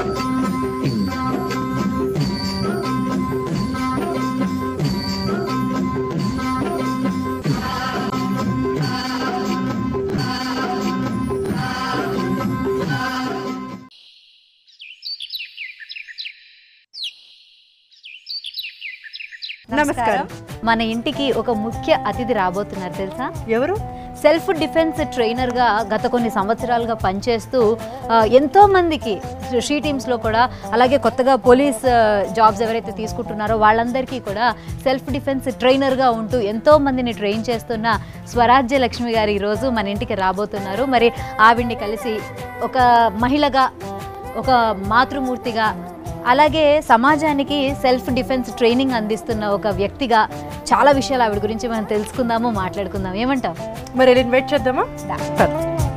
నమస్కారం మన ఇంటికి ఒక ముఖ్య అతిథి రాబోతున్నారు తెలుసా ఎవరు సెల్ఫ్ డిఫెన్స్ ట్రైనర్గా గత కొన్ని సంవత్సరాలుగా పనిచేస్తూ ఆ, ఎంతో మందికి షీ టీమ్స్లో కూడా అలాగే కొత్తగా పోలీస్ ఆ, జాబ్స్ ఎవరైతే తీసుకుంటున్నారో వాళ్ళందరికీ కూడా సెల్ఫ్ డిఫెన్స్ ట్రైనర్గా ఉంటూ ఎంతో మందిని ట్రైన్ చేస్తున్న స్వరాజ్య లక్ష్మి గారు ఈరోజు మన ఇంటికి రాబోతున్నారు మరి ఆవిడ్ని కలిసి ఒక మహిళగా ఒక మాతృమూర్తిగా అలాగే సమాజానికి సెల్ఫ్ డిఫెన్స్ ట్రైనింగ్ అందిస్తున్న ఒక వ్యక్తిగా చాలా విషయాలు ఆవిడ గురించి మనం తెలుసుకుందాము మాట్లాడుకుందాం ఏమంటావు మరి వెళ్ళి ఇన్వైట్ చేద్దామా సరే.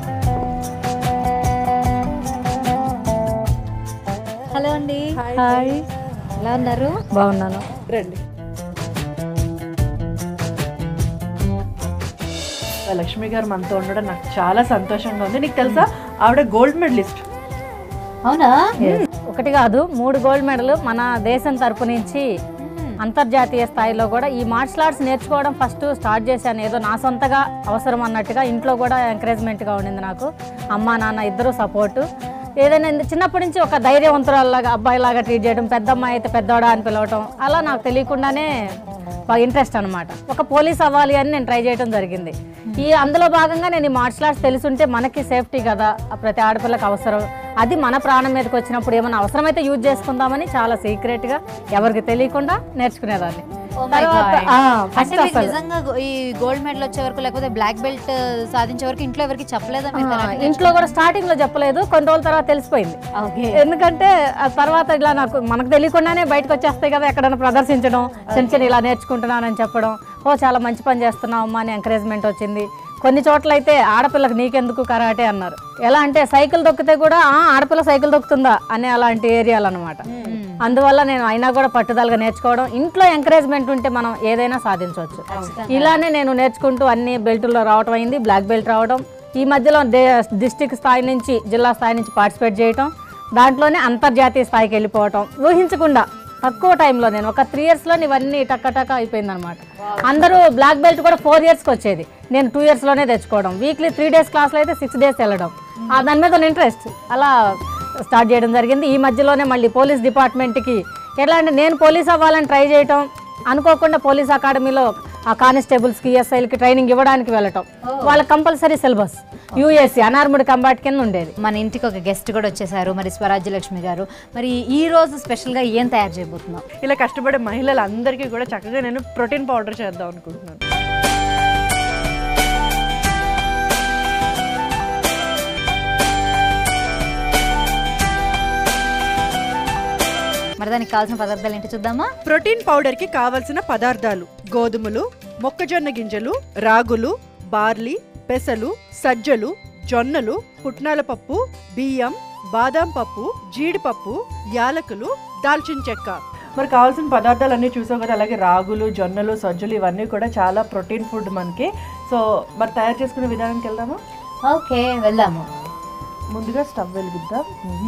హలో అండి హాయ్ ఎలా ఉన్నారు బాగున్నాను రండి లక్ష్మి గారు మనతో ఉండడం నాకు చాలా సంతోషంగా ఉంది నీకు తెలుసా ఆవిడ గోల్డ్ మెడలిస్ట్ అవునా ఒకటి కాదు మూడు గోల్డ్ మెడల్ మన దేశం తరపు నుంచి అంతర్జాతీయ స్థాయిలో కూడా ఈ మార్షల్ ఆర్ట్స్ నేర్చుకోవడం ఫస్ట్ స్టార్ట్ చేశాను ఏదో నా సొంతగా అవసరం అన్నట్టుగా ఇంట్లో కూడా ఎంకరేజ్మెంట్గా ఉండింది నాకు అమ్మ నాన్న ఇద్దరు సపోర్టు ఏదైనా ఇంద- చిన్నప్పటి నుంచి ఒక ధైర్యవంతురాల్లాగా అబ్బాయిలాగా ట్రీట్ చేయడం పెద్ద అమ్మాయి అయితే పెద్దోడా అని పిలవటం అలా నాకు తెలియకుండానే బాగా ఇంట్రెస్ట్ అనమాట ఒక పోలీస్ అవ్వాలి అని నేను ట్రై చేయడం జరిగింది ఈ అందులో భాగంగా నేను ఈ మార్షల్ ఆర్ట్స్ తెలుసుంటే మనకి సేఫ్టీ కదా ఆ ప్రతి ఆడపిల్లకి అవసరం అది మన ప్రాణం మీదకి వచ్చినప్పుడు ఏమైనా అవసరమైతే యూజ్ చేసుకుందామని చాలా సీక్రెట్గా ఎవరికి తెలియకుండా నేర్చుకునేదాన్ని తర్వాత ఆ, అంటే first మీకు అసలు నిజంగా గో- ఈ గోల్డ్ మెడల్ వచ్చే వరకు లేకపోతే బ్లాక్ బెల్ట్ సాధించే వరకు ఇంట్లో ఎవరికి చెప్పలేదా మీరు ఆ, కరాటే ఇంట్లో కూడా స్టార్టింగ్ లో చెప్పలేదు కొన్ని రోజుల తర్వాత తెలిసిపోయింది ఓకే ఎందుకంటే ఆ తర్వాత ఇలా నాకు మనకు తెలియకుండానే బయటకు వచ్చేస్తాయి కదా ఎక్కడైనా ప్రదర్శించడం చిన్న చిన్న ఇలా నేర్చుకుంటున్నానని చెప్పడం ఓ చాలా మంచి పని చేస్తున్నావు అమ్మా అని ఎంకరేజ్మెంట్ వచ్చింది కొన్ని చోట్ల అయితే ఆడపిల్లకి నీకెందుకు కరాటే అన్నారు ఎలా అంటే సైకిల్ దొక్కితే కూడా "ఆ, ఆడపిల్ల సైకిల్ దొక్కుతుందా అనే అలాంటి ఏరియాలు అనమాట అందువల్ల నేను అయినా కూడా పట్టుదలగా నేర్చుకోవడం ఇంట్లో ఎంకరేజ్మెంట్ ఉంటే మనం ఏదైనా సాధించవచ్చు ఇలానే నేను నేర్చుకుంటూ అన్ని బెల్టుల్లో రావడం అయింది బ్లాక్ బెల్ట్ రావడం ఈ మధ్యలో డే డిస్టిక్ స్థాయి నుంచి జిల్లా స్థాయి నుంచి పార్టిసిపేట్ చేయటం దాంట్లోనే అంతర్జాతీయ స్థాయికి వెళ్ళిపోవటం ఊహించకుండా తక్కువ టైంలో నేను ఒక త్రీ ఇయర్స్లో ఇవన్నీ టక్క టక్క అయిపోయింది అనమాట అందరూ బ్లాక్ బెల్ట్ కూడా ఫోర్ ఇయర్స్కి వచ్చేది నేను టూ ఇయర్స్లోనే తెచ్చుకోవడం వీక్లీ త్రీ డేస్ క్లాస్లో అయితే సిక్స్ డేస్ వెళ్ళడం ఆ దాని మీద ఇంట్రెస్ట్ అలా స్టార్ట్ చేయడం జరిగింది ఈ మధ్యలోనే మళ్ళీ పోలీస్ డిపార్ట్మెంట్కి ఎట్లా అంటే నేను పోలీస్ అవ్వాలని ట్రై చేయటం అనుకోకుండా పోలీస్ అకాడమీలో ఆ కానిస్టేబుల్స్కి ఎస్ఐలకి ట్రైనింగ్ ఇవ్వడానికి వెళ్ళటం వాళ్ళ compulsory syllabus USC unarmed combat కింద ఉండేది మన ఇంటికి ఒక గెస్ట్ కూడా వచ్చేసారు మరి స్వరాజ్య లక్ష్మి గారు మరి ఈ రోజు స్పెషల్గా ఏం తయారు చేయబోతున్నాం ఇలా కష్టపడే మహిళలందరికీ కూడా చక్కగా నేను ప్రోటీన్ పౌడర్ చేద్దాం అనుకుంటున్నాను మరి దానికి కావాల్సిన పదార్థాలు ఏంటి చూద్దామా ప్రోటీన్ పౌడర్ కి కావలసిన పదార్థాలు గోధుమలు మొక్కజొన్న గింజలు రాగులు బార్లీ పెసలు సజ్జలు జొన్నలు పుట్నాల పప్పు బియ్యం బాదాం పప్పు జీడిపప్పు యాలకులు దాల్చిన చెక్క మరి కావాల్సిన పదార్థాలు అన్నీ చూసాం కదా అలాగే రాగులు జొన్నలు సజ్జలు ఇవన్నీ కూడా చాలా ప్రోటీన్ ఫుడ్ మనకి సో మరి తయారు చేసుకునే విధానానికి వెళ్దామా ఓకే వెళ్దాము ముందుగా స్టవ్ వెలిగిద్దాం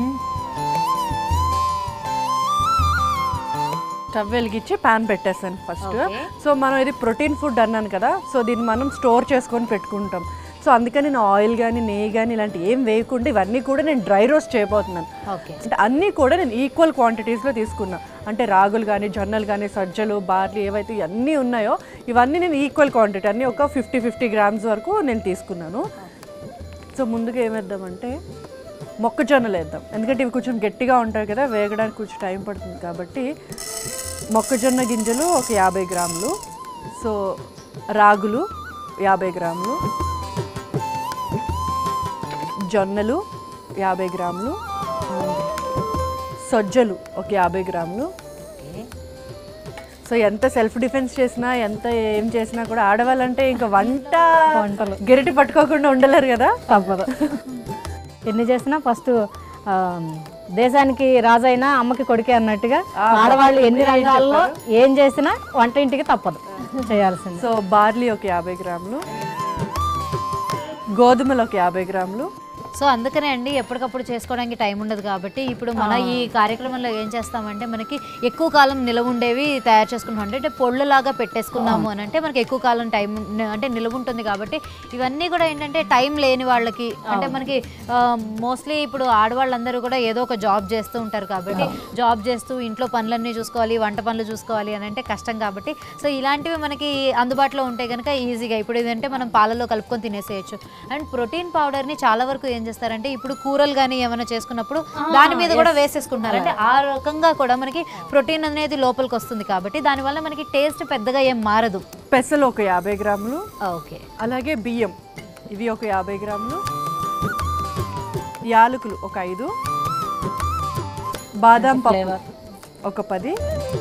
స్టవ్ వెలిగించి ప్యాన్ పెట్టేస్తాను ఫస్ట్ Okay. సో మనం ఇది ప్రోటీన్ ఫుడ్ అన్నాను కదా సో దీన్ని మనం స్టోర్ చేసుకొని పెట్టుకుంటాం సో అందుకని నేను ఆయిల్ కానీ నెయ్యి కానీ ఇలాంటి ఏం వేయకుండా ఇవన్నీ కూడా నేను డ్రై రోస్ట్ చేయబోతున్నాను ఓకే అంటే అన్నీ కూడా నేను ఈక్వల్ క్వాంటిటీస్లో తీసుకున్నా అంటే రాగులు కానీ జొన్నలు కానీ సజ్జలు బార్లీ ఏవైతే ఇవన్నీ ఉన్నాయో ఇవన్నీ నేను ఈక్వల్ క్వాంటిటీ అన్నీ ఒక ఫిఫ్టీ ఫిఫ్టీ గ్రామ్స్ వరకు నేను తీసుకున్నాను సో ముందుగా ఏమేద్దామంటే మొక్కజొన్నలు వేద్దాం ఎందుకంటే ఇవి కొంచెం గట్టిగా ఉంటాయి కదా వేగడానికి కొంచెం టైం పడుతుంది కాబట్టి మొక్కజొన్న గింజలు ఒక యాభై గ్రాములు సో రాగులు యాభై గ్రాములు జొన్నలు యాభై గ్రాములు సజ్జలు ఒక యాభై గ్రాములు సో ఎంత సెల్ఫ్ డిఫెన్స్ చేసినా ఎంత ఏం చేసినా కూడా ఆడవాళ్ళంటే ఇంకా వంట వంటలు. గెరిటి పట్టుకోకుండా ఉండలేరు కదా తప్పదు ఎన్ని చేసినా ఫస్ట్ దేశానికి రాజైనా అమ్మకి కొడుకే అన్నట్టుగా ఆడవాళ్ళు ఎన్ని రంగాల్లో ఏం చేసినా వంట ఇంటికి తప్పదు చేయాల్సింది సో బార్లీ ఒక యాభై గ్రాములు గోధుమలు ఒక యాభై గ్రాములు సో అందుకనే అండి ఎప్పటికప్పుడు చేసుకోవడానికి టైం ఉండదు కాబట్టి ఇప్పుడు మన ఈ కార్యక్రమంలో ఏం చేస్తామంటే మనకి ఎక్కువ కాలం నిలవ ఉండేవి తయారు చేసుకుంటాం అంటే పొళ్ళలాగా పెట్టేసుకున్నాము అని అంటే మనకి ఎక్కువ కాలం టైం అంటే నిలవ ఉంటుంది కాబట్టి ఇవన్నీ కూడా ఏంటంటే టైం లేని వాళ్ళకి అంటే మనకి మోస్ట్లీ ఇప్పుడు ఆడవాళ్ళందరూ కూడా ఏదో ఒక జాబ్ చేస్తూ ఉంటారు కాబట్టి జాబ్ చేస్తూ ఇంట్లో పనులన్నీ చూసుకోవాలి వంట పనులు చూసుకోవాలి అని అంటే కష్టం కాబట్టి సో ఇలాంటివి మనకి అందుబాటులో ఉంటే కనుక ఈజీగా ఇప్పుడు ఇదంటే మనం పాలలో కలుపుకొని తినేసేయచ్చు అండ్ ప్రోటీన్ పౌడర్ని చాలా వరకు ఏం చేస్తారంటే ఇప్పుడు కూరలు కానీ ఏమైనా చేసుకున్నప్పుడు దాని మీద కూడా వేసేసుకుంటున్నారు అంటే ఆ రకంగా కూడా మనకి ప్రోటీన్ అనేది లోపలికి వస్తుంది కాబట్టి దానివల్ల మనకి టేస్ట్ పెద్దగా ఏం మారదు పెసలు ఒక యాభై గ్రాములు ఓకే అలాగే బియ్యం ఇవి ఒక యాభై గ్రాములు యాలకులు ఒక ఐదు బాదాం పప్పు ఒక పది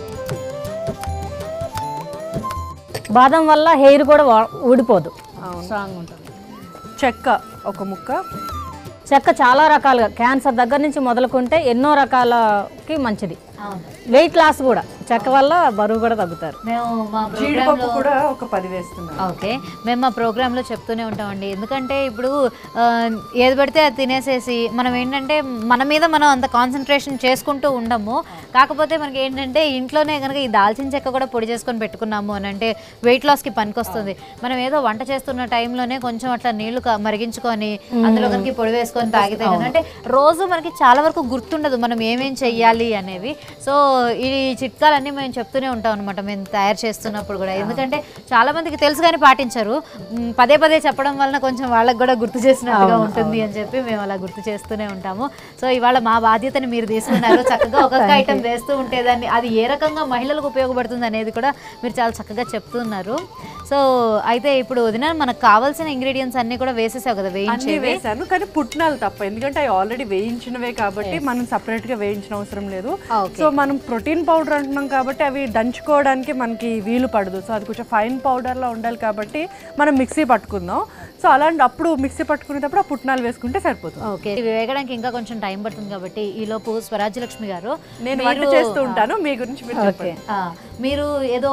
బాదం వల్ల హెయిర్ కూడా వా- ఊడిపోదు స్ట్రాంగ్ ఉంటుంది చెక్క ఒక ముక్క చెక్క చాలా రకాలుగా క్యాన్సర్ దగ్గర నుంచి మొదలుకుంటే ఎన్నో రకాలకి మంచిది వెయిట్ లాస్ కూడా చెక్క వల్ల బరువు కూడా తగ్గుతారు మేము మా జీడిపప్పు కూడా ఒక పది వేస్తున్నాను ఓకే మేము మా ప్రోగ్రాంలో చెప్తూనే ఉంటామండి ఎందుకంటే ఇప్పుడు ఆ, ఏది పడితే అది తినేసేసి మనం ఏంటంటే మన మీద మనం అంత కాన్సన్ట్రేషన్ చేసుకుంటూ ఉండము కాకపోతే మనకి ఏంటంటే ఇంట్లోనే కనుక ఈ దాల్చిన చెక్క కూడా పొడి చేసుకొని పెట్టుకున్నాము అని అంటే వెయిట్ లాస్కి పనికొస్తుంది మనం ఏదో వంట చేస్తున్న టైంలోనే కొంచెం అట్లా నీళ్లు క- మరిగించుకొని అందులో కనుక పొడి వేసుకొని తాగితే కనుక అంటే రోజు మనకి చాలా వరకు గుర్తుండదు మనం ఏమేం చెయ్యాలి అనేవి సో ఈ చిట్కాలన్నీ మేము చెప్తూనే ఉంటాం అనమాట మేము తయారు చేస్తున్నప్పుడు కూడా ఎందుకంటే చాలా మందికి తెలుసు కానీ పాటించరు మ్, పదే పదే చెప్పడం వలన కొంచెం వాళ్ళకి కూడా గుర్తు చేసినట్టుగా ఉంటుంది అని చెప్పి మేము అలా గుర్తు చేస్తూనే ఉంటాము సో ఇవాళ మా బాధ్యతని మీరు తీసుకున్నారు చక్కగా ఒక్కొక్క ఐటెం వేస్తూ ఉంటే దాన్ని అది ఏ రకంగా మహిళలకు ఉపయోగపడుతుంది అనేది కూడా మీరు చాలా చక్కగా చెప్తున్నారు సో అయితే ఇప్పుడు వదిన మనకు కావాల్సిన ఇంగ్రీడియంట్స్ అన్ని కూడా వేసేసావు కదా అన్ని వేయించేవి వేసాను కానీ పుట్నాలు తప్ప ఎందుకంటే అవి ఆల్రెడీ వేయించినవే కాబట్టి మనం సపరేట్ గా వేయించిన అవసరం లేదు Okay. సో మనం ప్రోటీన్ పౌడర్ అంటున్నాం కాబట్టి అవి దంచుకోవడానికి మనకి వీలు పడదు సో అది కొంచెం ఫైన్ పౌడర్ లా ఉండాలి కాబట్టి మనం మిక్సీ పట్టుకుందాం సో అలాంటి అప్పుడు మిక్సీ పట్టుకునేటప్పుడు ఆ పుట్నాలు వేసుకుంటే సరిపోతుంది ఓకే ఇవి వేగడానికి ఇంకా కొంచెం టైం పడుతుంది కాబట్టి ఈ లోపు స్వరాజ్యలక్ష్మి గారు నేను వంట మీరు- చేస్తూ ఉంటాను మీ గురించి మీరు చెప్పండి ఆ, మీరు ఏదో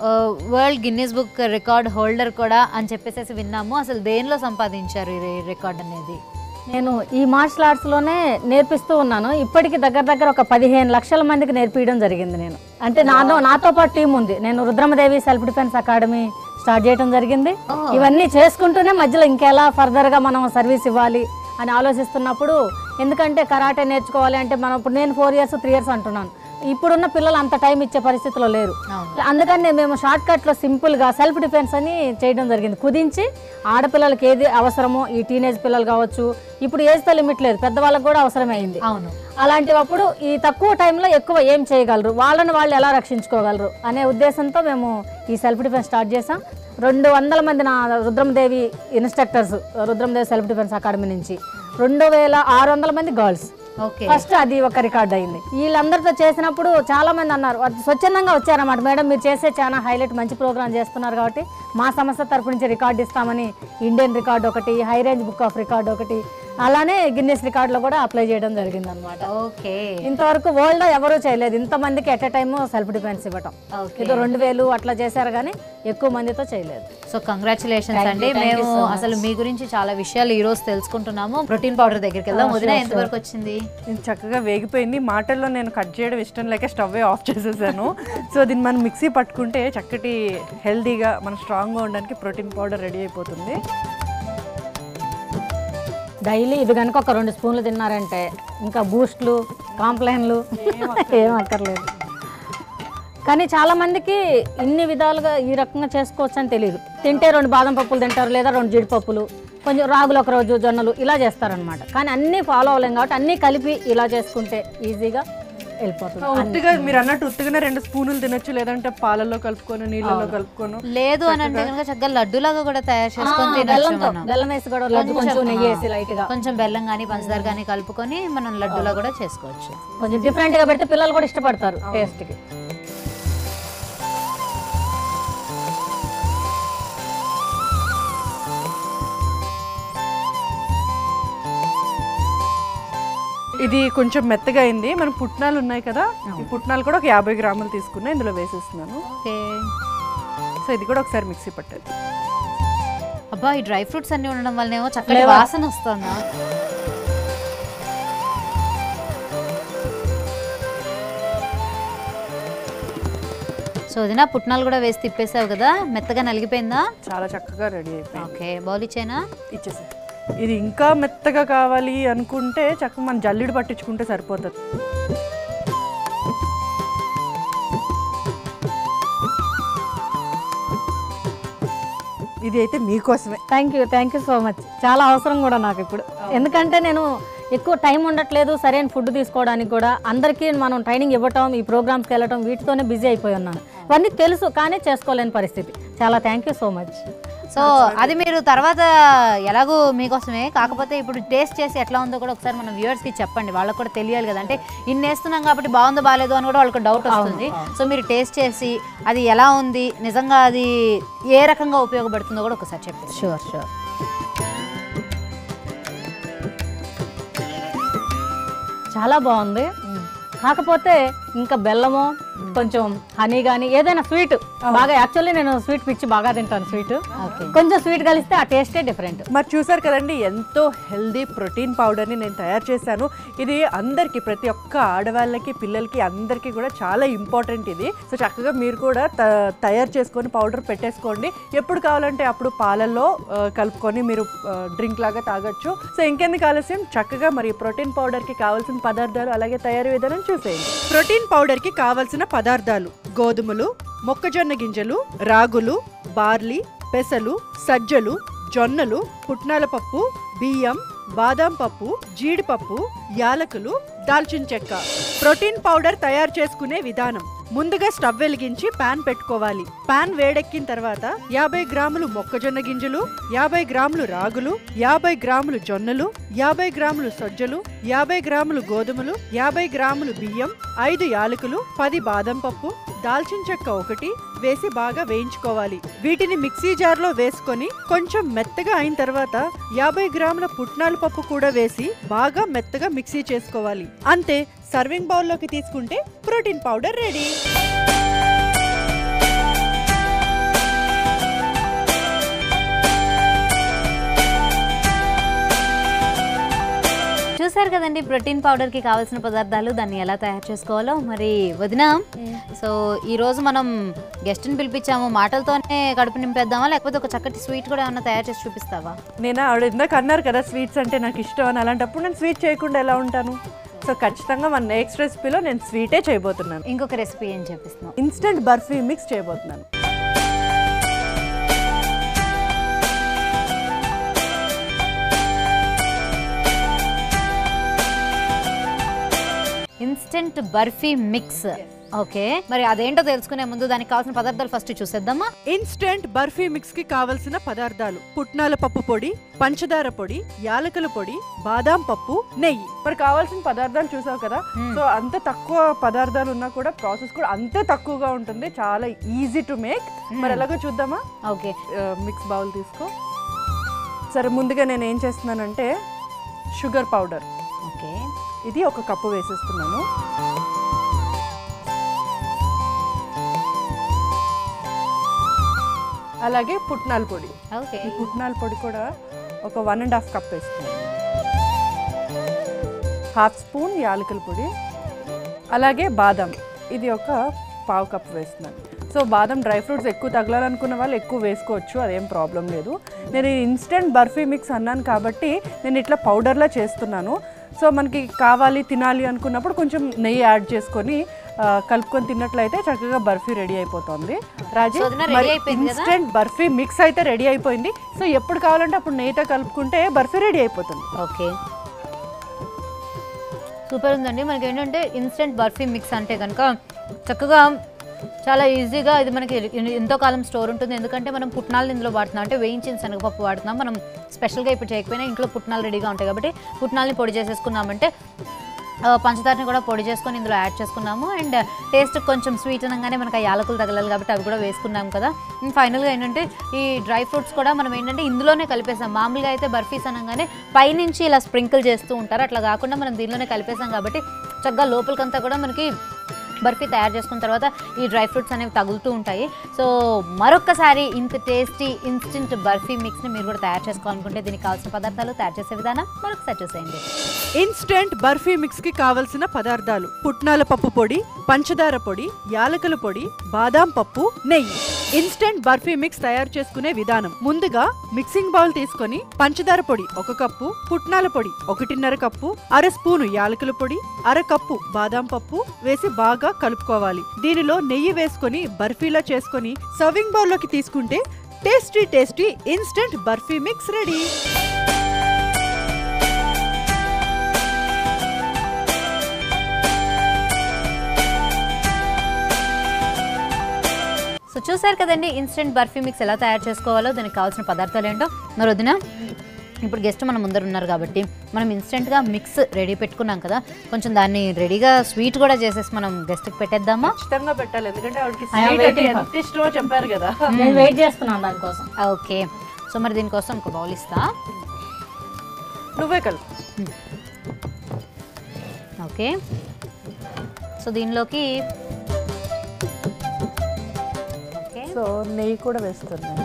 world Guinness book record holder కూడా అని చెప్పేసి విన్నాము అసలు దేనిలో సంపాదించారు ఈ రికార్డ్ అనేది నేను ఈ మార్షల్ ఆర్ట్స్లోనే నేర్పిస్తూ ఉన్నాను ఇప్పటికి దగ్గర దగ్గర ఒక పదిహేను లక్షల మందికి నేర్పించడం జరిగింది నేను అంటే నాతో నాతో పాటు టీం ఉంది నేను Rudramadevi self defence academy start చేయడం జరిగింది ఇవన్నీ చేసుకుంటూనే మధ్యలో ఇంకెలా ఫర్దర్గా మనం సర్వీస్ ఇవ్వాలి అని ఆలోచిస్తున్నప్పుడు ఎందుకంటే కరాటే నేర్చుకోవాలి అంటే మనం ఇప్పుడు నేను ఫోర్ ఇయర్స్ త్రీ ఇయర్స్ అంటున్నాను ఇప్పుడున్న పిల్లలు అంత టైం ఇచ్చే పరిస్థితిలో లేరు అవును. అందుకని మేము షార్ట్ కట్లో సింపుల్గా సెల్ఫ్ డిఫెన్స్ అని చేయడం జరిగింది కుదించి ఆడపిల్లలకి ఏది అవసరమో ఈ టీనేజ్ పిల్లలు కావచ్చు ఇప్పుడు ఏజ్తో లిమిట్ లేదు పెద్దవాళ్ళకి కూడా అవసరమైంది అవును అలాంటివప్పుడు ఈ తక్కువ టైంలో ఎక్కువ ఏం చేయగలరు వాళ్ళని వాళ్ళు ఎలా రక్షించుకోగలరు అనే ఉద్దేశంతో మేము ఈ సెల్ఫ్ డిఫెన్స్ స్టార్ట్ చేసాం రెండు వందల మంది నా Rudramadevi instructors Rudramadevi self defence academy నుంచి రెండు వేల ఆరు వందల మంది గర్ల్స్ ఓకే ఫస్ట్ అది ఒక రికార్డ్ అయింది వీళ్ళందరితో చేసినప్పుడు చాలా మంది అన్నారు అది స్వచ్ఛందంగా వచ్చారన్నమాట మేడం మీరు చేసే చాలా హైలైట్ మంచి ప్రోగ్రామ్ చేస్తున్నారు కాబట్టి మా సంస్థ తరపు నుంచి రికార్డ్ ఇస్తామని ఇండియన్ రికార్డ్ ఒకటి high range book of record ఒకటి అలానే గిన్నెస్ రికార్డులో కూడా అప్లై చేయడం జరిగింది అనమాట ఓకే ఇంతవరకు వరల్డ్ ఎవరూ చేయలేదు ఇంతమందికి at a time self defence ఇవ్వటం ఓకే ఏదో రెండు వేలు అట్లా చేశారు కానీ ఎక్కువ మందితో చేయలేదు సో కంగ్రాచులేషన్స్ అండి మేము అసలు మీ గురించి చాలా విషయాలు ఈ రోజు తెలుసుకుంటున్నాము ప్రోటీన్ పౌడర్ దగ్గరికి వెళ్దాం వదిన ఎంతవరకు వచ్చింది ఇది చక్కగా వేగిపోయింది మాటల్లో నేను కట్ చేయడం ఇష్టం లేక స్టవ్ ఆఫ్ చేసేసాను సో దీన్ని మనం మిక్సీ పట్టుకుంటే చక్కటి హెల్దీగా మనం స్ట్రాంగ్గా ఉండడానికి ప్రోటీన్ పౌడర్ రెడీ అయిపోతుంది డైలీ ఇది కనుక ఒక రెండు స్పూన్లు తిన్నారంటే ఇంకా బూస్ట్లు కాంప్లైన్లు ఏం అక్కర్లేదు కానీ చాలా మందికి ఇన్ని విధాలుగా ఈ రకంగా చేసుకోవచ్చు అని తెలియదు తింటే రెండు బాదం పప్పులు తింటారు లేదా రెండు జీడిపప్పులు కొంచెం రాగులు ఒక రోజు జొన్నలు ఇలా చేస్తారనమాట కానీ అన్నీ ఫాలో అవ్వలేం కాబట్టి అన్నీ కలిపి ఇలా చేసుకుంటే ఈజీగా వెళ్ళిపోతుంది ఉత్తిగా మీరు అన్నట్టు ఉత్తిగానే రెండు స్పూనులు తినొచ్చు లేదంటే పాలల్లో కలుపుకొని నీళ్ళలో కలుపుకొని లేదు అని అంటే కనుక చక్కగా లడ్డూలాగా కూడా తయారు చేసుకొని తినచ్చు బెల్లంతో మనం బెల్లం వేసి కూడా లడ్డు కొంచెం నెయ్యి వేసి లైట్గా కొంచెం బెల్లం కానీ పంచదార కానీ కలుపుకొని మనం లడ్డూలా కూడా చేసుకోవచ్చు కొంచెం డిఫరెంట్గా పెడితే పిల్లలు కూడా ఇష్టపడతారు టేస్ట్కి ఇది కొంచెం మెత్తగా అయింది మనం పుట్నాలు ఉన్నాయి కదా ఈ పుట్నాలు కూడా ఒక యాభై గ్రాములు తీసుకున్నా ఇందులో వేసేస్తున్నాను ఓకే సో ఇది కూడా ఒకసారి మిక్సీ పట్టేది అబ్బా ఈ డ్రై ఫ్రూట్స్ అన్ని ఉండడం వల్లనేమో చక్కటి వాసన వస్తుందా సో వదిన పుట్నాలు కూడా వేసి తిప్పేసావు కదా మెత్తగా నలిగిపోయిందా చాలా చక్కగా రెడీ అయిపోయింది ఓకే బౌల్ ఇచ్చేనా ఇచ్చేసి ఇది ఇంకా మెత్తగా కావాలి అనుకుంటే చక్కగా మనం జల్లిడి పట్టించుకుంటే సరిపోతుంది ఇది అయితే మీకోసమే thank you thank you so much చాలా అవసరం కూడా నాకు ఇప్పుడు ఎందుకంటే నేను ఎక్కువ టైం ఉండట్లేదు సరైన ఫుడ్ తీసుకోవడానికి కూడా అందరికీ మనం ట్రైనింగ్ ఇవ్వటం ఈ ప్రోగ్రామ్స్కి వెళ్ళటం వీటితోనే బిజీ అయిపోయి ఉన్నాను ఇవన్నీ తెలుసు కానీ చేసుకోలేని పరిస్థితి చాలా thank you so much so అది మీరు తర్వాత ఎలాగో మీకోసమే కాకపోతే ఇప్పుడు టేస్ట్ చేసి ఎట్లా ఉందో కూడా ఒకసారి మన వ్యూవర్స్కి చెప్పండి వాళ్ళకి కూడా తెలియాలి కదా అంటే ఇన్ని వేస్తున్నాం కాబట్టి బాగుందో బాగాలేదు అని కూడా వాళ్ళకి డౌట్ వస్తుంది సో మీరు టేస్ట్ చేసి అది ఎలా ఉంది నిజంగా అది ఏ రకంగా ఉపయోగపడుతుందో కూడా ఒకసారి చెప్పండి షూర్ షూర్ చాలా బాగుంది కాకపోతే ఇంకా బెల్లము కొంచెం హనీ కానీ ఏదైనా స్వీట్ బాగా యాక్చువల్లీ నేను స్వీట్ పిచ్చి బాగా తింటాను స్వీట్ ఓకే కొంచెం స్వీట్ కలిస్తే ఆ టేస్టే డిఫరెంట్ మరి చూసారు కదండి ఎంతో హెల్దీ ప్రోటీన్ పౌడర్ని నేను తయారు చేశాను ఇది అందరికీ ప్రతి ఒక్క ఆడవాళ్ళకి పిల్లలకి అందరికీ కూడా చాలా ఇంపార్టెంట్ ఇది సో చక్కగా మీరు కూడా త- తయారు చేసుకొని పౌడర్ పెట్టేసుకోండి ఎప్పుడు కావాలంటే అప్పుడు పాలల్లో ఆ, కలుపుకొని మీరు డ్రింక్ లాగా తాగొచ్చు సో ఇంకెందుకు ఆలస్యం చక్కగా మరి ప్రోటీన్ పౌడర్కి కావాల్సిన పదార్థాలు అలాగే తయారీ విధానం చూసేయండి ప్రోటీన్ పౌడర్కి కావాల్సిన పదార్థాలు గోధుమలు మొక్కజొన్న గింజలు రాగులు బార్లీ పెసలు సజ్జలు జొన్నలు పుట్నాల పప్పు బియ్యం బాదాం పప్పు జీడిపప్పు యాలకులు దాల్చిన చెక్క ప్రోటీన్ పౌడర్ తయారు చేసుకునే విధానం ముందుగా స్టవ్ వెలిగించి పాన్ పెట్టుకోవాలి పాన్ వేడెక్కిన తర్వాత యాభై గ్రాములు మొక్కజొన్న గింజలు యాభై గ్రాములు రాగులు యాభై గ్రాములు జొన్నలు యాభై గ్రాములు సజ్జలు యాభై గ్రాములు గోధుమలు యాభై గ్రాములు బియ్యం ఐదు యాలకులు పది బాదం పప్పు దాల్చిన చెక్క ఒకటి వేసి బాగా వేయించుకోవాలి వీటిని మిక్సీ జార్లో వేసుకొని కొంచెం మెత్తగా అయిన తర్వాత యాభై గ్రాముల పుట్నాల పప్పు కూడా వేసి బాగా మెత్తగా మిక్సీ చేసుకోవాలి అంతే సర్వింగ్ బౌల్లోకి తీసుకుంటే ప్రోటీన్ పౌడర్ రెడీ చూసారు కదండి ప్రోటీన్ పౌడర్కి కావాల్సిన పదార్థాలు దాన్ని ఎలా తయారు చేసుకోవాలో మరి వదిన సో ఈ రోజు మనం గెస్ట్ని పిలిపించాము మాటలతోనే కడుపు నింపేద్దామా లేకపోతే ఒక చక్కటి స్వీట్ కూడా ఏమన్నా తయారు చేసి చూపిస్తావా నేను ఆవిడ ఇందాక అన్నారు కదా స్వీట్స్ అంటే నాకు ఇష్టం అని అలాంటప్పుడు నేను స్వీట్ చేయకుండా ఎలా ఉంటాను సో ఖచ్చితంగా మన నెక్స్ట్ రెసిపీలో నేను స్వీటే చేయబోతున్నాను ఇంకొక రెసిపీ ఏం చెప్పిస్తున్నావు ఇన్స్టెంట్ బర్ఫీ మిక్స్ చేయబోతున్నాను ఇన్స్టెంట్ బర్ఫీ మిక్స్ ఓకే మరి అదేంటో తెలుసుకునే ముందు దానికి కావాల్సిన పదార్థాలు ఫస్ట్ చూసేద్దామా ఇన్స్టెంట్ బర్ఫీ మిక్స్ కి కావలసిన పదార్థాలు పుట్నాల పప్పు పొడి పంచదార పొడి యాలకుల పొడి బాదాం పప్పు నెయ్యి మరి కావాల్సిన పదార్థాలు చూసావు కదా సో అంత తక్కువ పదార్థాలు ఉన్నా కూడా ప్రాసెస్ కూడా అంతే తక్కువగా ఉంటుంది చాలా ఈజీ టు మేక్ మరి ఎలాగో చూద్దామా ఓకే మిక్స్ బౌల్ తీసుకో సరే ముందుగా నేను ఏం చేస్తున్నానంటే షుగర్ పౌడర్ ఓకే ఇది ఒక కప్పు వేసేస్తున్నాను అలాగే పుట్నాల పొడి ఓకే ఈ పుట్నాల పొడి కూడా ఒక వన్ అండ్ హాఫ్ కప్ వేస్తున్నాను హాఫ్ స్పూన్ యాలకుల పొడి అలాగే బాదం ఇది ఒక పావు కప్ వేస్తున్నాను సో బాదం డ్రై ఫ్రూట్స్ ఎక్కువ తగలాలనుకున్న వాళ్ళు ఎక్కువ వేసుకోవచ్చు అదేం ప్రాబ్లం లేదు నేను ఈ ఇన్స్టెంట్ బర్ఫీ మిక్స్ అన్నాను కాబట్టి నేను ఇట్లా పౌడర్లా చేస్తున్నాను సో మనకి కావాలి తినాలి అనుకున్నప్పుడు కొంచెం నెయ్యి యాడ్ చేసుకొని ఆ, కలుపుకొని తిన్నట్లయితే చక్కగా బర్ఫీ రెడీ అయిపోతుంది రాజీ సో వదినా ready మరి అయిపోయింది కదా? ఇన్స్టెంట్ బర్ఫీ మిక్స్ అయితే రెడీ అయిపోయింది సో ఎప్పుడు కావాలంటే అప్పుడు నెయ్యితో కలుపుకుంటే బర్ఫీ రెడీ అయిపోతుంది ఓకే సూపర్ ఉందండి మనకి ఏంటంటే ఇన్స్టెంట్ బర్ఫీ మిక్స్ అంటే కనుక చక్కగా చాలా ఈజీగా ఇది మనకి ఎన్- ఎంతో కాలం స్టోర్ ఉంటుంది ఎందుకంటే మనం పుట్నాలు ఇందులో వాడుతున్నాం అంటే వేయించిన శనగపప్పు వాడుతున్నాం మనం స్పెషల్గా ఇప్పుడు చేయకపోయినా ఇంట్లో పుట్నాలు రెడీగా ఉంటాయి కాబట్టి పుట్నాలని పొడి చేసేసుకున్నామంటే ఆ, పంచదారని కూడా పొడి చేసుకొని ఇందులో యాడ్ చేసుకున్నాము అండ్ టేస్ట్ కొంచెం స్వీట్ అనగానే మనకు ఆ యాలకులు తగలాలి కాబట్టి అవి కూడా వేసుకున్నాం కదా ఫైనల్గా ఏంటంటే ఈ డ్రై ఫ్రూట్స్ కూడా మనం ఏంటంటే ఇందులోనే కలిపేసాం మామూలుగా అయితే బర్ఫీస్ అనగానే పైనుంచి ఇలా స్ప్రింకిల్ చేస్తూ ఉంటారు అట్లా కాకుండా మనం దీనిలోనే కలిపేసాం కాబట్టి చక్కగా లోపలికంతా కూడా మనకి బర్ఫీ తయారు చేసుకున్న తర్వాత ఈ డ్రై ఫ్రూట్స్ అనేవి తగులుతూ ఉంటాయి సో మరొక్కసారి ఇంత టేస్టీ ఇన్స్టెంట్ బర్ఫీ మిక్స్ని మీరు కూడా తయారు చేసుకోవాలనుకుంటే దీనికి కావాల్సిన పదార్థాలు తయారు చేసే విధానం మరొకసారి చూసేయండి ఇన్స్టెంట్ బర్ఫీ మిక్స్ కి కావలసిన పదార్థాలు పుట్నాల పప్పు పొడి పంచదార పొడి యాలకుల పొడి బాదాం పప్పు నెయ్యి ఇన్స్టెంట్ బర్ఫీ మిక్స్ తయారు చేసుకునే విధానం ముందుగా మిక్సింగ్ బౌల్ తీసుకొని పంచదార పొడి ఒక కప్పు పుట్నాల పొడి ఒకటిన్నర కప్పు అర స్పూను యాలకుల పొడి అర కప్పు బాదాం పప్పు వేసి బాగా కలుపుకోవాలి దీనిలో నెయ్యి వేసుకొని బర్ఫీలా చేసుకొని సర్వింగ్ బౌల్లోకి తీసుకుంటే tasty tasty instant barfi mix ready so చూసారు కదండి ఇన్స్టెంట్ బర్ఫీ మిక్స్ ఎలా తయారు చేసుకోవాలో దానికి కావాల్సిన పదార్థాలు ఏంటో మరి వదిన ఇప్పుడు గెస్ట్ మన ముందర ఉన్నారు కాబట్టి మనం ఇన్స్టెంట్గా మిక్స్ రెడీ పెట్టుకున్నాం కదా కొంచెం దాన్ని రెడీగా స్వీట్ కూడా చేసేసి మనం గెస్ట్కి పెట్టేద్దామా ఖచ్చితంగా పెట్టాలి ఎందుకంటే ఆవిడకి I am sweet అంటే waiting for- ఎంత ఇష్టమో చెప్పారు కదా నేను వెయిట్ చేస్తున్నాను దానికోసం ఓకే సో మరి దీనికోసం ఒక బౌల్ ఇస్తా నువ్వే కలు ఓకే సో దీనిలోకి ఓకే సో నెయ్యి కూడా వేస్తున్నాను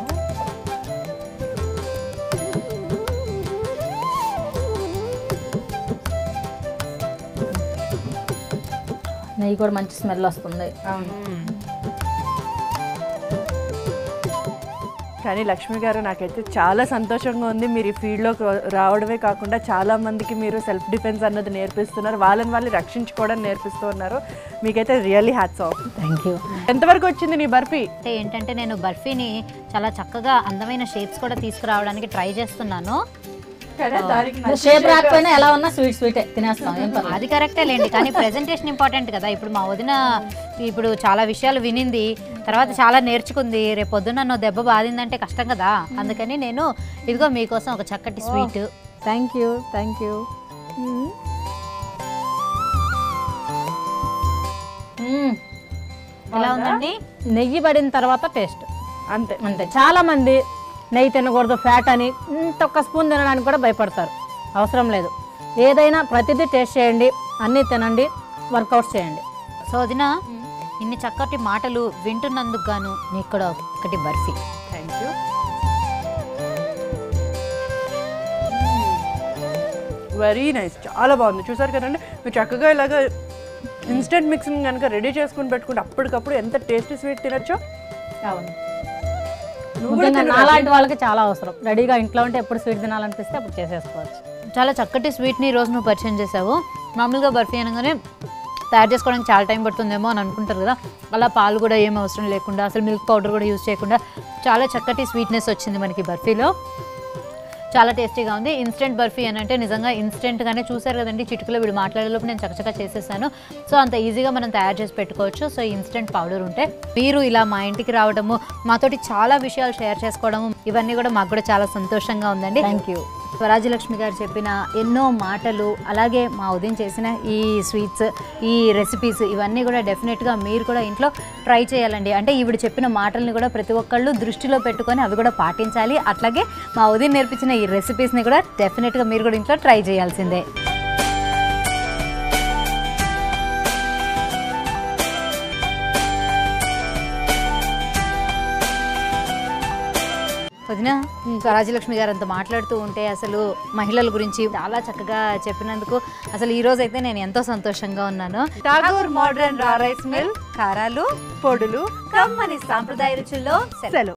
నెయ్యి కూడా మంచి స్మెల్ వస్తుంది కానీ లక్ష్మి గారు నాకైతే చాలా సంతోషంగా ఉంది మీరు ఈ ఫీల్డ్లోకి రావడమే కాకుండా చాలా మందికి మీరు సెల్ఫ్ డిఫెన్స్ అన్నది నేర్పిస్తున్నారు వాళ్ళని వాళ్ళు రక్షించుకోవడం నేర్పిస్తూ ఉన్నారు మీకైతే really hats off thank you ఎంతవరకు వచ్చింది నీ బర్ఫీ అంటే ఏంటంటే నేను బర్ఫీని చాలా చక్కగా అందమైన షేప్స్ కూడా తీసుకురావడానికి ట్రై చేస్తున్నాను షేప్ రాకపోయినా ఎలా ఉన్నా స్వీట్ స్వీటే తినేస్తాం ఏం పర్లేదు అది కరెక్టే లేండి కానీ ప్రెజెంటేషన్ ఇంపార్టెంట్ కదా ఇప్పుడు మా వదిన ఇప్పుడు చాలా విషయాలు వినింది తర్వాత చాలా నేర్చుకుంది రేపు పొద్దున్న నన్ను దెబ్బ బాధిందంటే కష్టం కదా అందుకని నేను ఇదిగో మీకోసం ఒక చక్కటి sweet thank you thank you ఎలా ఉందండి నెయ్యి పడిన తర్వాత టేస్ట్ అంతే అంతే చాలా మంది నెయ్యి తినకూడదు ఫ్యాట్ అని ఇంత ఒక్క స్పూన్ తినడానికి కూడా భయపడతారు అవసరం లేదు ఏదైనా ప్రతిదీ టేస్ట్ చేయండి అన్నీ తినండి వర్కౌట్ చేయండి సో వదిన ఇన్ని చక్కటి మాటలు వింటున్నందుకు గాను నీకు కూడా ఒకటి barfi thank you very nice చాలా బాగుంది చూసారు కదండి మీరు చక్కగా ఇలాగ ఇన్స్టెంట్ మిక్సింగ్ కనుక రెడీ చేసుకుని పెట్టుకుంటే అప్పటికప్పుడు ఎంత టేస్టీ స్వీట్ తినొచ్చో అవును నువ్వు కూడా ముఖ్యంగా తిను. నాలాంటి వాళ్ళకి చాలా అవసరం రెడీగా ఇంట్లో ఉంటే ఎప్పుడు స్వీట్ తినాలనిపిస్తే అప్పుడు చేసేసుకోవచ్చు చాలా చక్కటి స్వీట్ని ఈ రోజు నువ్వు పరిచయం చేసావు మామూలుగా బర్ఫీ అనగానే తయారు చేసుకోవడానికి చాలా టైం పడుతుందేమో అని అనుకుంటారు కదా అలా పాలు కూడా ఏం అవసరం లేకుండా అసలు మిల్క్ పౌడర్ కూడా యూజ్ చేయకుండా చాలా చక్కటి స్వీట్నెస్ వచ్చింది మనకి బర్ఫీలో చాలా టేస్టీగా ఉంది ఇన్స్టెంట్ బర్ఫీ అని అంటే నిజంగా ఇన్స్టెంట్గానే చూసారు కదండి చిటికలో వీడు మాట్లాడేలోపు నేను చకచకా చేసేసాను సో అంత ఈజీగా మనం తయారు చేసి పెట్టుకోవచ్చు సో ఇన్స్టెంట్ పౌడర్ ఉంటే మీరు ఇలా మా ఇంటికి రావడము మాతోటి చాలా విషయాలు షేర్ చేసుకోవడము ఇవన్నీ కూడా మాకు కూడా చాలా సంతోషంగా ఉందండి థ్యాంక్ యూ స్వరాజ్యలక్ష్మి గారు చెప్పిన ఎన్నో మాటలు అలాగే మా ఉదయం చేసిన ఈ స్వీట్స్ ఈ రెసిపీస్ ఇవన్నీ కూడా డెఫినెట్గా మీరు కూడా ఇంట్లో ట్రై చేయాలండి అంటే ఈవిడ చెప్పిన మాటల్ని కూడా ప్రతి ఒక్కళ్ళు దృష్టిలో పెట్టుకొని అవి కూడా పాటించాలి అట్లాగే మా ఉదయం నేర్పించిన ఈ రెసిపీస్ని కూడా డెఫినెట్గా మీరు కూడా ఇంట్లో ట్రై చేయాల్సిందే వదిన స్వరాజ్యలక్ష్మి గారు అంత మాట్లాడుతూ ఉంటే అసలు మహిళల గురించి చాలా చక్కగా చెప్పినందుకు అసలు ఈ రోజు అయితే నేను ఎంతో సంతోషంగా ఉన్నాను Tagore modern raw rice mill కారాలు పొడులు కమ్మని సాంప్రదాయ రుచుల్లో సెలవు